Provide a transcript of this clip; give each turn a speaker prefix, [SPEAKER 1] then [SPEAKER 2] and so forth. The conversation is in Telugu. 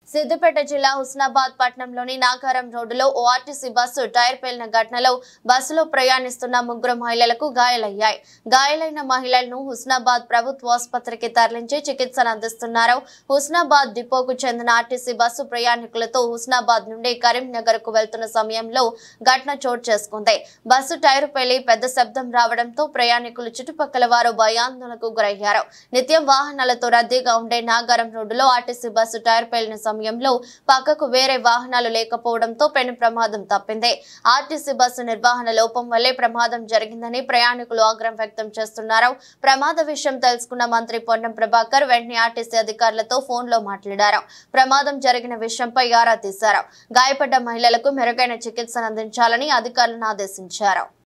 [SPEAKER 1] సిద్దిపేట జిల్లా హుస్నాబాద్ పట్టణంలోని నాగారం రోడ్డులో ఓ ఆర్టీసీ బస్సు టైర్ పేలిన ఘటనలో బస్సులో ప్రయాణిస్తున్న ముగ్గురు మహిళలకు గాయాలయ్యాయి గాయాలైన మహిళలను హుస్నాబాద్ ప్రభుత్వ ఆసుపత్రికి తరలించి చికిత్సను అందిస్తున్నారు హుస్నాబాద్ డిపోకు చెందిన ఆర్టీసీ బస్సు ప్రయాణికులతో హుస్నాబాద్ నుండి కరీంనగర్ కు వెళ్తున్న సమయంలో ఘటన చోటు చేసుకుంది బస్సు టైరు పేలి పెద్ద శబ్దం రావడంతో ప్రయాణికులు చుట్టుపక్కల వారు భయాందోళనకు గురయ్యారు నిత్యం వాహనాలతో రద్దీగా ఉండే నాగారం రోడ్డులో ఆర్టీసీ బస్సు టైర్ పేలిన సమయంలో పక్కకు వేరే వాహనాలు లేకపోవడంతో పెను ప్రమాదం తప్పింది ఆర్టీసీ బస్సు నిర్వహణ లోపం వల్లే ప్రమాదం జరిగిందని ప్రయాణికులు ఆగ్రహం వ్యక్తం చేస్తున్నారు ప్రమాద విషయం తెలుసుకున్న మంత్రి పొన్నం ప్రభాకర్ వెంటనే ఆర్టీసీ అధికారులతో ఫోన్ లో మాట్లాడారు ప్రమాదం జరిగిన విషయంపై ఆరా తీశారు గాయపడ్డ మహిళలకు మెరుగైన చికిత్సను అందించాలని అధికారులను ఆదేశించారు